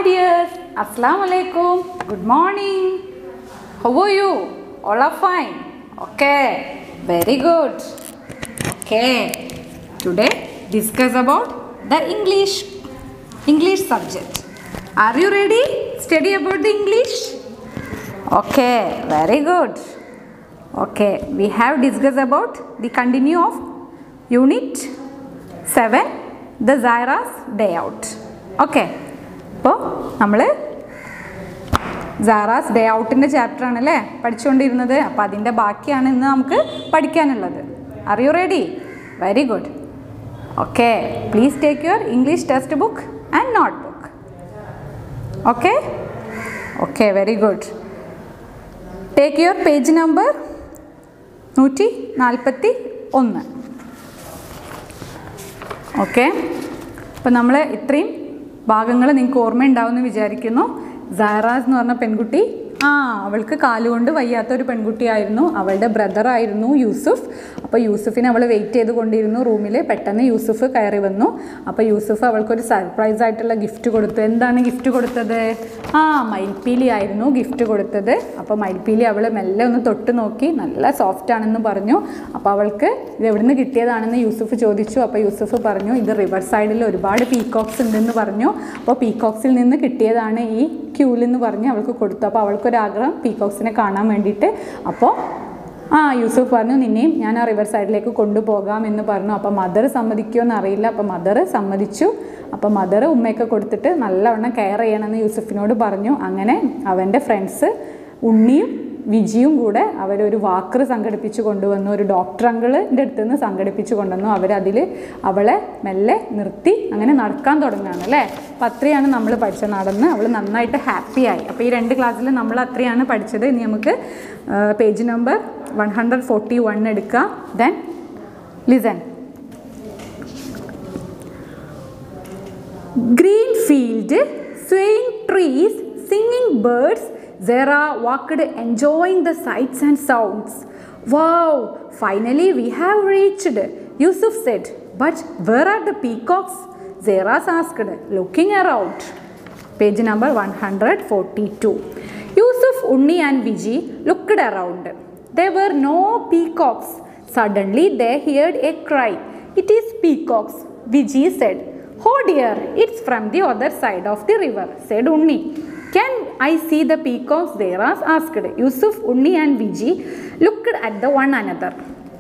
dears, Assalamu alaikum. Good morning. How are you? All are fine. Okay, very good. Okay, today discuss about the English English subject. Are you ready? Study about the English. Okay, very good. Okay, we have discussed about the continue of unit 7 the Zaira's day out. Okay അപ്പോൾ നമ്മൾ Sara's day ഔട്ടിൻ്റെ chapter ആണല്ലേ പഠിച്ചുകൊണ്ടിരുന്നത് അപ്പോൾ അതിൻ്റെ ബാക്കിയാണ് ഇന്ന് നമുക്ക് പഠിക്കാനുള്ളത് are you ready very good okay please take your English textbook and notebook okay okay very good take your page number നൂറ്റി നാൽപ്പത്തി ഒന്ന് ഓക്കെ അപ്പോൾ നമ്മൾ ഇത്രയും ഭാഗങ്ങൾ നിങ്ങൾക്ക് ഓർമ്മയുണ്ടാവുമെന്ന് വിചാരിക്കുന്നു സാറാസ് എന്ന് പറഞ്ഞ പെൺകുട്ടി ആ അവൾക്ക് കാലുകൊണ്ട് വയ്യാത്ത ഒരു പെൺകുട്ടിയായിരുന്നു അവളുടെ ബ്രദറായിരുന്നു യൂസുഫ് അപ്പോൾ യൂസുഫിനെ അവൾ വെയിറ്റ് ചെയ്ത് കൊണ്ടിരുന്നു റൂമിൽ പെട്ടെന്ന് യൂസുഫ് കയറി വന്നു അപ്പോൾ യൂസുഫ് അവൾക്കൊരു സർപ്രൈസ് ആയിട്ടുള്ള ഗിഫ്റ്റ് കൊടുത്തു എന്താണ് ഗിഫ്റ്റ് കൊടുത്തത് ആ മയിൽപ്പീലി ആയിരുന്നു ഗിഫ്റ്റ് കൊടുത്തത് അപ്പോൾ മയിൽപ്പീലി അവൾ മെല്ലെ ഒന്ന് തൊട്ട് നോക്കി നല്ല സോഫ്റ്റ് ആണെന്ന് പറഞ്ഞു അപ്പോൾ അവൾക്ക് ഇത് എവിടുന്ന് കിട്ടിയതാണെന്ന് യൂസുഫ് ചോദിച്ചു അപ്പോൾ യൂസുഫ് പറഞ്ഞു ഇത് റിവർ സൈഡിൽ ഒരുപാട് പീകോക്സ് ഉണ്ടെന്ന് പറഞ്ഞു അപ്പോൾ പീകോക്സിൽ നിന്ന് കിട്ടിയതാണ് ഈ ക്യൂൽ എന്ന് പറഞ്ഞ് അവൾക്ക് കൊടുത്തു അപ്പോൾ അവൾക്കൊരാഗ്രഹം പീകോക്സിനെ കാണാൻ വേണ്ടിയിട്ട് അപ്പോൾ ആ യൂസുഫ് പറഞ്ഞു നിന്നെയും ഞാൻ ആ റിവർ സൈഡിലേക്ക് കൊണ്ടുപോകാം എന്ന് പറഞ്ഞു അപ്പോൾ മദർ സമ്മതിക്കുമോ എന്ന് അറിയില്ല അപ്പോൾ മദർ സമ്മതിച്ചു അപ്പോൾ മദർ ഉമ്മയൊക്കെ കൊടുത്തിട്ട് നല്ലവണ്ണം കെയർ ചെയ്യണമെന്ന് യൂസുഫിനോട് പറഞ്ഞു അങ്ങനെ അവൻ്റെ ഫ്രണ്ട്സ് ഉണ്ണിയും വിജിയും കൂടെ അവരൊരു വാക്കർ സംഘടിപ്പിച്ച് കൊണ്ടുവന്നു ഒരു ഡോക്ടർ അങ്കിളിൻ്റെ അടുത്ത് നിന്ന് സംഘടിപ്പിച്ച് കൊണ്ടുവന്നു അവരതിൽ അവളെ മെല്ലെ നിർത്തി അങ്ങനെ നടക്കാൻ തുടങ്ങുകയാണ് അല്ലേ അപ്പം അത്രയാണ് നമ്മൾ പഠിച്ചത് നടന്ന് അവൾ നന്നായിട്ട് ഹാപ്പിയായി അപ്പോൾ ഈ രണ്ട് ക്ലാസ്സിൽ നമ്മൾ അത്രയാണ് പഠിച്ചത് ഇനി നമുക്ക് page number one hundred forty one എടുക്കുക then listen Green field, swaying trees, singing birds, Zara walked enjoying the sights and sounds. Wow, finally we have reached, Yusuf said. But where are the peacocks? Zara asked, looking around. Page number 142. Yusuf, Unni and Viji looked around. There were no peacocks. Suddenly they heard a cry. It is peacocks, Viji said. Oh dear, it's from the other side of the river, said Unni. Can I see the peacocks? Zeras asked. Yusuf, Unni and Viji looked at the one another.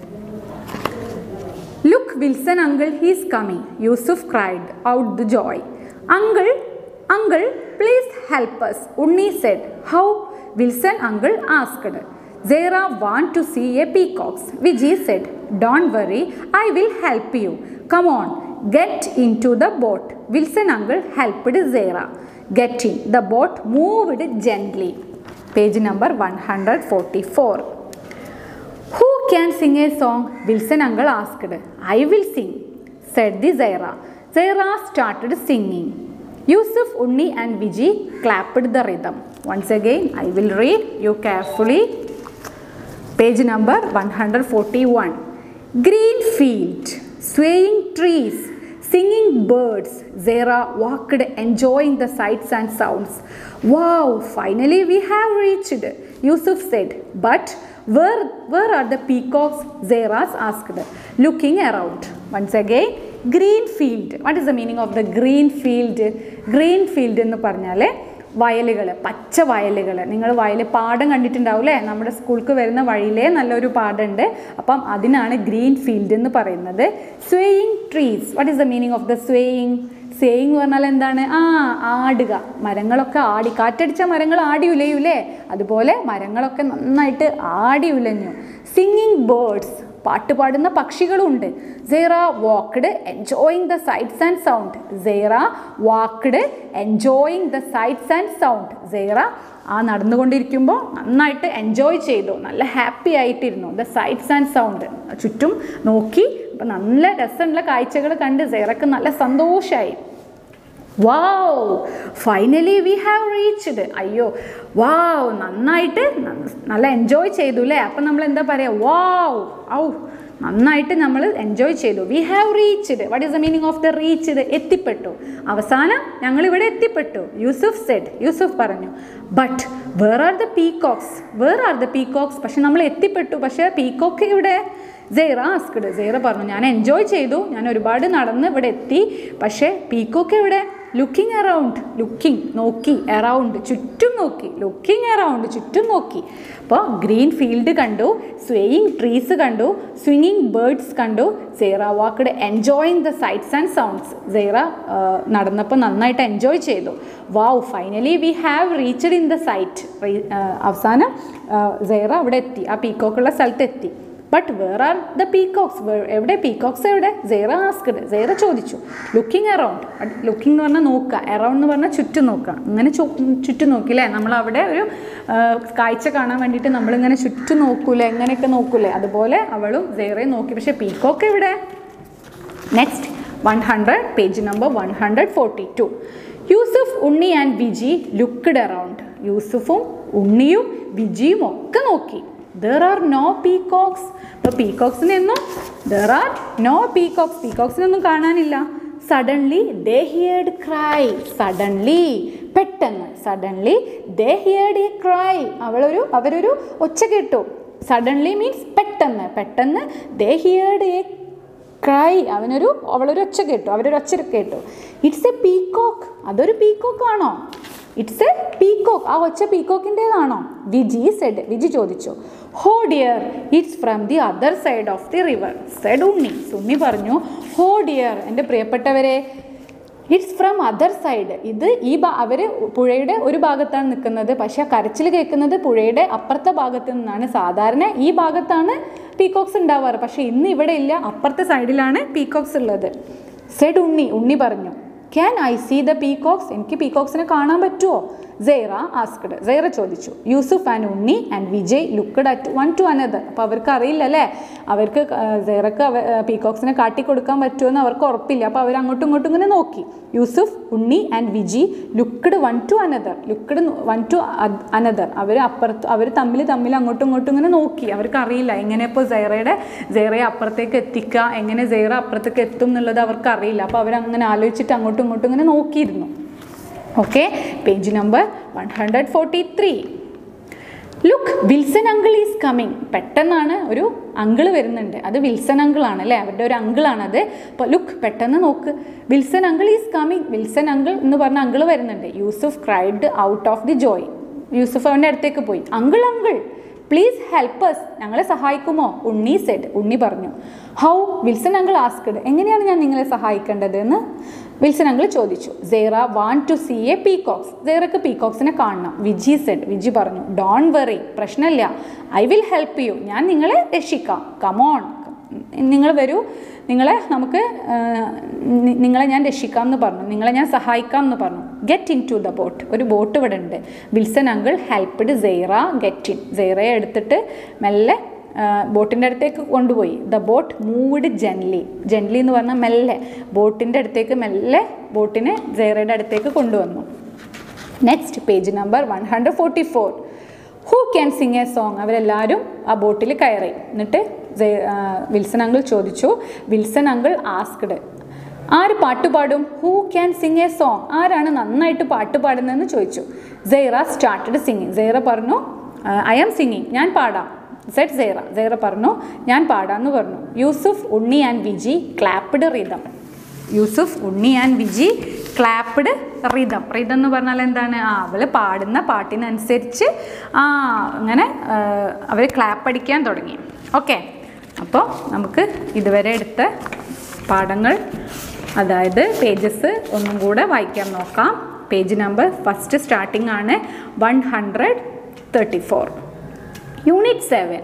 Look, Wilson, uncle, he is coming. Yusuf cried out the joy. Uncle, uncle, please help us. Unni said. How? Wilson, uncle asked. Zera want to see a peacocks. Vijay said, Don't worry, I will help you. Come on, get into the boat. Wilson uncle helped Zera. Get in. The boat moved gently. Page number 144. Who can sing a song? Wilson uncle asked. I will sing, said the Zaira. Zaira started singing. Yusuf, Unni and Viji clapped the rhythm. Once again, I will read you carefully. Page number 141. Green field, swaying trees, singing birds. Zara walked enjoying the sights and sounds. Wow, finally we have reached, Yusuf said. But where, where are the peacocks? Zeras asked, looking around. Once again, green field. What is the meaning of the green field? Green field എന്ന് പറഞ്ഞാൽ വയലുകൾ പച്ച വയലുകൾ നിങ്ങൾ വയൽ പാടം കണ്ടിട്ടുണ്ടാവില്ലേ നമ്മുടെ സ്കൂൾക്ക് വരുന്ന വഴിയിലേ നല്ലൊരു പാടമുണ്ട് അപ്പം അതിനാണ് ഗ്രീൻ ഫീൽഡ് എന്ന് പറയുന്നത് swaying trees what is the meaning of the swaying saying എന്ന് പറഞ്ഞാൽ എന്താണ് ആ ആടുക മരങ്ങളൊക്കെ ആടി കാറ്റടിച്ച മരങ്ങൾ ആടി ഉലയൂലേ അതുപോലെ മരങ്ങളൊക്കെ നന്നായിട്ട് ആടി ഉലഞ്ഞു സിംഗിങ് ബേർഡ്സ് പാട്ട് പാടുന്ന പക്ഷികളുണ്ട് Zaira walked enjoying the sights and sound Zaira walked enjoying the sights and sound Zaira ആ നടന്നുകൊണ്ടിരിക്കുമ്പോൾ നന്നായിട്ട് എൻജോയ് ചെയ്തു നല്ല ഹാപ്പി ആയിട്ടിരുന്നു ദ സൈറ്റ്സ് ആൻഡ് സൗണ്ട് ചുറ്റും നോക്കി അപ്പം നല്ല രസമുള്ള കാഴ്ചകൾ കണ്ട് സേറക്ക് നല്ല സന്തോഷമായി wow finally we have reached അയ്യോ വാവ് നന്നായിട്ട് ന- നല്ല എൻജോയ് ചെയ്തു അല്ലേ അപ്പം നമ്മൾ എന്താ പറയുക വാവ് ഔ നന്നായിട്ട് നമ്മൾ എൻജോയ് ചെയ്തു we have reached what is the meaning of the reached എത്തിപ്പെട്ടു അവസാനം ഞങ്ങൾ ഇവിടെ എത്തിപ്പെട്ടു യൂസുഫ് സെഡ് യൂസുഫ് പറഞ്ഞു but where are the peacocks where are the peacocks പക്ഷെ നമ്മൾ എത്തിപ്പെട്ടു പക്ഷേ പീകോക്ക് ഇവിടെ സെയ്റ ആസ്കഡ് സെയ്റ പറഞ്ഞു ഞാൻ എൻജോയ് ചെയ്തു ഞാൻ ഒരുപാട് നടന്ന് ഇവിടെ എത്തി പക്ഷേ പീക്കോക്ക് എവിടെ ലുക്കിംഗ് അറൗണ്ട് ലുക്കിംഗ് നോക്കി അറൗണ്ട് ചുറ്റും നോക്കി ലുക്കിംഗ് അറൗണ്ട് ചുറ്റും നോക്കി അപ്പോൾ ഗ്രീൻ ഫീൽഡ് കണ്ടു സ്വേയിങ് ട്രീസ് കണ്ടു സ്വിങ്ങിങ് ബേർഡ്സ് കണ്ടു Zaira walked enjoying the sights and sounds Zaira നടന്നപ്പോൾ നന്നായിട്ട് എൻജോയ് ചെയ്തു wow finally we have reached in the site അവസാനം സെയ്റ അവിടെ എത്തി ആ പീക്കോക്കുള്ള സ്ഥലത്ത് എത്തി but where are the peacocks എവിടെ പീകോക്സ് എവിടെ സെയ്റ ആസ്കഡ് സെയ്റ ചോദിച്ചു ലുക്കിംഗ് അറൗണ്ട് ലുക്കിംഗ് എന്ന് പറഞ്ഞാൽ നോക്കുക അറൗണ്ട് എന്ന് പറഞ്ഞാൽ ചുറ്റും നോക്കുക അങ്ങനെ ചുറ്റും നോക്കില്ലേ നമ്മൾ അവിടെ ഒരു കാഴ്ച കാണാൻ വേണ്ടിയിട്ട് നമ്മളിങ്ങനെ ചുറ്റും നോക്കൂലേ എങ്ങനെയൊക്കെ നോക്കൂലേ അതുപോലെ അവളും സെയ്റയും നോക്കി പക്ഷേ പീകോക്ക് എവിടെ next one hundred page number one hundred forty two Yusuf Unni and Viji looked around യൂസുഫും ഉണ്ണിയും വിജിയും ഒക്കെ നോക്കി ദർ ആർ നോ പീകോക്സ് ഇപ്പോൾ പീകോക്സിനെയൊന്നും ദർ ആർ നോ പീകോക്സ് പീകോക്സിനൊന്നും കാണാനില്ല suddenly they heard cry suddenly പെട്ടെന്ന് suddenly they heard a cry അവളൊരു അവരൊരു ഒച്ച കേട്ടു സഡൻലി മീൻസ് പെട്ടെന്ന് പെട്ടെന്ന് ദേ ഹിയേഡ് എ ക്രൈ അവനൊരു അവളൊരു ഒച്ച കേട്ടു അവരൊരു ഒച്ച കേട്ടു ഇറ്റ്സ് എ പീകോക്ക് അതൊരു പീകോക്ക് ആണോ ഇറ്റ്സ് എ പീകോക്ക് ആ ഒച്ച പീകോക്കിൻ്റെതാണോ വിജി സെഡ് വിജി ചോദിച്ചു oh dear it's from the other side of the river said Unni സുണ്ണി പറഞ്ഞു ഹോ ഡിയർ എൻ്റെ പ്രിയപ്പെട്ടവരെ ഇറ്റ്സ് ഫ്രം അതർ സൈഡ് ഇത് ഈ അവർ പുഴയുടെ ഒരു ഭാഗത്താണ് നിൽക്കുന്നത് പക്ഷേ കരച്ചിൽ കേൾക്കുന്നത് പുഴയുടെ അപ്പുറത്തെ ഭാഗത്ത് നിന്നാണ് സാധാരണ ഈ ഭാഗത്താണ് പീകോക്സ് ഉണ്ടാവാറ് പക്ഷേ ഇന്ന് ഇവിടെ ഇല്ല അപ്പുറത്തെ സൈഡിലാണ് പീകോക്സ് ഉള്ളത് സെഡ് ഉണ്ണി ഉണ്ണി പറഞ്ഞു can I see the peacocks എനിക്ക് പീകോക്സിനെ കാണാൻ പറ്റുമോ സെയ്റ ആസ്ക്ഡ് സെയ്റ ചോദിച്ചു Yusuf and Unni and Vijay looked at one to another അപ്പോൾ അവർക്ക് അറിയില്ല അല്ലേ അവർക്ക് സെയ്റക്ക് അവ പീകോക്സിനെ കാട്ടിക്കൊടുക്കാൻ പറ്റുമെന്ന് അവർക്ക് ഉറപ്പില്ല അപ്പോൾ അവർ അങ്ങോട്ടും ഇങ്ങോട്ടും ഇങ്ങനെ നോക്കി Yusuf Unni and Viji looked one to another looked one to another അവർ അപ്പുറത്ത് അവർ തമ്മിൽ തമ്മിൽ അങ്ങോട്ടും ഇങ്ങോട്ടും ഇങ്ങനെ നോക്കി അവർക്ക് അറിയില്ല എങ്ങനെ ഇപ്പോൾ സെയ്റയുടെ സെയ്റയെ അപ്പുറത്തേക്ക് എത്തിക്കുക എങ്ങനെ സെയ്റ അപ്പുറത്തേക്ക് എത്തും എന്നുള്ളത് അവർക്ക് അറിയില്ല അപ്പോൾ അവരങ്ങനെ ആലോചിച്ചിട്ട് അങ്ങോട്ടും ഇങ്ങോട്ടും ഇങ്ങനെ നോക്കിയിരുന്നു okay page number one hundred forty three look Wilson uncle is coming പെട്ടെന്നാണ് ഒരു അങ്കിള് വരുന്നുണ്ട് അത് വിൽസൺ അങ്കിളാണ് അല്ലേ അവരുടെ ഒരു അങ്കിളാണത് അപ്പോൾ ലുക്ക് പെട്ടെന്ന് നോക്ക് Wilson uncle is coming Wilson uncle എന്ന് പറഞ്ഞ അങ്കിള് വരുന്നുണ്ട് Yusuf cried out of the joy Yusuf അവൻ്റെ അടുത്തേക്ക് പോയി uncle uncle please help us ഞങ്ങളെ സഹായിക്കുമോ ഉണ്ണി സെഡ് ഉണ്ണി പറഞ്ഞു ഹൗ വിൽസൺ അങ്കിൾ ആസ്ക്ഡ് എങ്ങനെയാണ് ഞാൻ നിങ്ങളെ സഹായിക്കേണ്ടത് എന്ന് വിൽസൺ അങ്കിൾ ചോദിച്ചു Zaira want to see a peacocks സേറക്ക് പീകോക്സിനെ കാണണം വിജി സെഡ് വിജി പറഞ്ഞു ഡോൺ വെറി പ്രശ്നമില്ല ഐ വിൽ ഹെൽപ്പ് യു ഞാൻ നിങ്ങളെ രക്ഷിക്കാം കമോൺ നിങ്ങൾ വരൂ നിങ്ങളെ നമുക്ക് ആ, നി- നിങ്ങളെ ഞാൻ രക്ഷിക്കാം എന്ന് പറഞ്ഞു നിങ്ങളെ ഞാൻ സഹായിക്കാം എന്ന് പറഞ്ഞു get in to the boat ഒരു ബോട്ട് ഇവിടെ ഉണ്ട് Wilson uncle helped Zaira get in സെയ്റയെ എടുത്തിട്ട് മെല്ലെ ബോട്ടിൻ്റെ അടുത്തേക്ക് കൊണ്ടുപോയി the boat moved gently gently എന്ന് പറഞ്ഞാൽ മെല്ലെ ബോട്ടിൻ്റെ അടുത്തേക്ക് മെല്ലെ ബോട്ടിനെ സെയ്റയുടെ അടുത്തേക്ക് കൊണ്ടുവന്നു next page number one hundred forty four who can sing a song അവരെല്ലാവരും ആ ബോട്ടിൽ കയറി എന്നിട്ട് ജെ- ആ, വിൽസൺ അങ്കിൾ ചോദിച്ചു വിൽസൺ അങ്കിൾ ആസ്ക്ഡ് ആര് പാട്ട് പാടും who can sing a song ആരാണ് നന്നായിട്ട് പാട്ട് പാടുന്നതെന്ന് ചോദിച്ചു സെയ്റ സ്റ്റാർട്ടഡ് സിംഗിങ് സെയ്റ പറഞ്ഞു ഐ ആം സിംഗിങ് ഞാൻ പാടാം സെറ്റ് സെയ്റ സെയ്റ പറഞ്ഞു ഞാൻ പാടാമെന്ന് പറഞ്ഞു Yusuf Unni and Viji clapped rhythm Yusuf Unni and Viji clapped rhythm rhythm എന്ന് പറഞ്ഞാൽ എന്താണ് ആ അവൾ പാടുന്ന പാട്ടിനനുസരിച്ച് ആ അങ്ങനെ അവർ ക്ലാപ്പ് അടിക്കാൻ തുടങ്ങി ഓക്കെ അപ്പോൾ നമുക്ക് ഇതുവരെ എടുത്ത പാഠങ്ങൾ അതായത് പേജസ് ഒന്നും കൂടെ വായിക്കാൻ നോക്കാം പേജ് നമ്പർ ഫസ്റ്റ് സ്റ്റാർട്ടിംഗ് ആണ് one hundred thirty four unit seven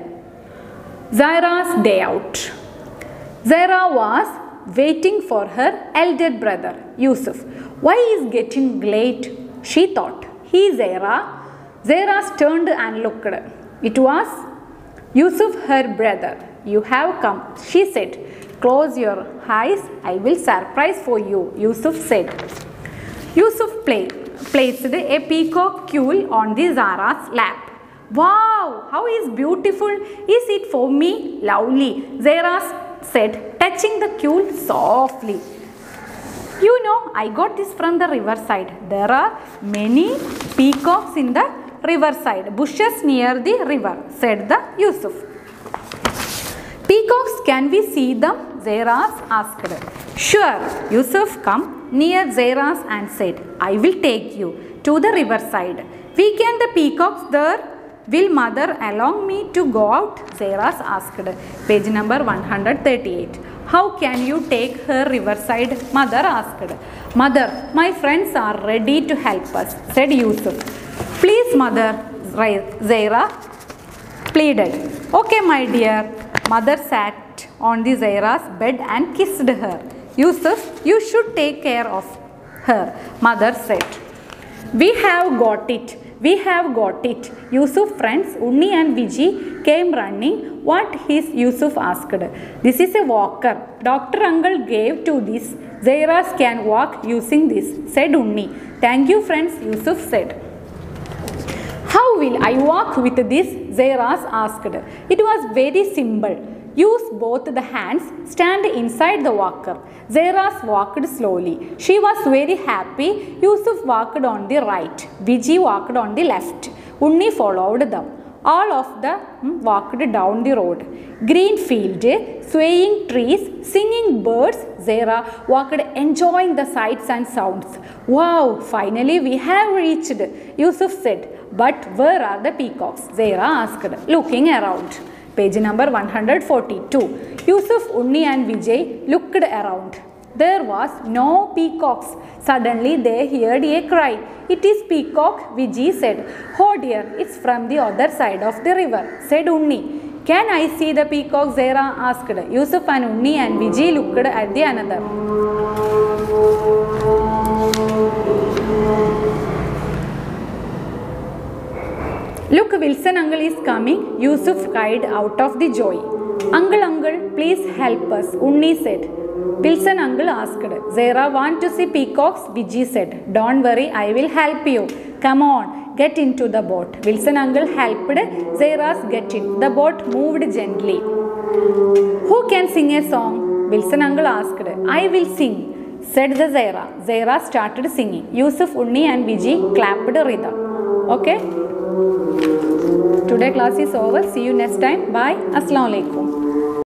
Zaira's day out. Zaira was waiting for her elder brother Yusuf. Why is getting late? She thought. He Zaira. Zaira turned and looked. It was Yusuf, her brother. You have come, she said. Close your eyes. I will surprise for you. Yusuf said. Yusuf play, placed a peacock quill on the Zara's lap. Wow, how is beautiful. Is it for me? Lovely. Zara said, touching the cule softly. You know, I got this from the riverside. There are many peacocks in the riverside, bushes near the river, said the Yusuf. Peacocks, can we see them? Zeras asked. Sure, Yusuf come near Zeras and said, I will take you to the riverside. We can the peacocks there? Will mother allow me to go out? Zeras asked. Page number 138. How can you take her riverside? Mother asked. Mother, my friends are ready to help us, said Yusuf. Please, mother, Zaira pleaded. Okay, my dear. Mother sat on the Zaira's bed and kissed her. Yusuf, you should take care of her, mother said. We have got it. We have got it. Yusuf friends Unni and Viji came running. What is Yusuf asked? This is a walker. Doctor uncle gave to this. Zairas can walk using this, said Unni. Thank you friends, Yusuf said. How will I walk with this? Zairas asked. It was very simple. Use both the hands, stand inside the walker. Zairas walked slowly. She was very happy. Yusuf walked on the right. Viji walked on the left. Unni followed them. All of them walked down the road. Green field, swaying trees, singing birds. Zara walked enjoying the sights and sounds. Wow, finally we have reached, Yusuf said. But where are the peacocks? Zara asked, looking around. Page number 142. Yusuf, Unni and Vijay looked around. There was no peacocks. Suddenly they heard a cry. It is peacock, Vijay said. Oh dear, it's from the other side of the river, said Unni. Can I see the peacock? Zara asked. Yusuf and Unni and Vijay looked at the another. Look, Wilson uncle is coming. Yusuf cried out of the joy. Uncle, uncle, please help us, Unni said. Wilson uncle asked. Zara want to see peacocks? Vijay said. Don't worry, I will help you. Come on, get into the boat. Wilson uncle helped Zara's get in. The boat moved gently. Who can sing a song? Wilson uncle asked. I will sing, said the Zaira. Zaira started singing. Yusuf, Unni and Vijay clapped rhythm. Okay? Today class is over. See you next time. Bye. Assalamu alaikum.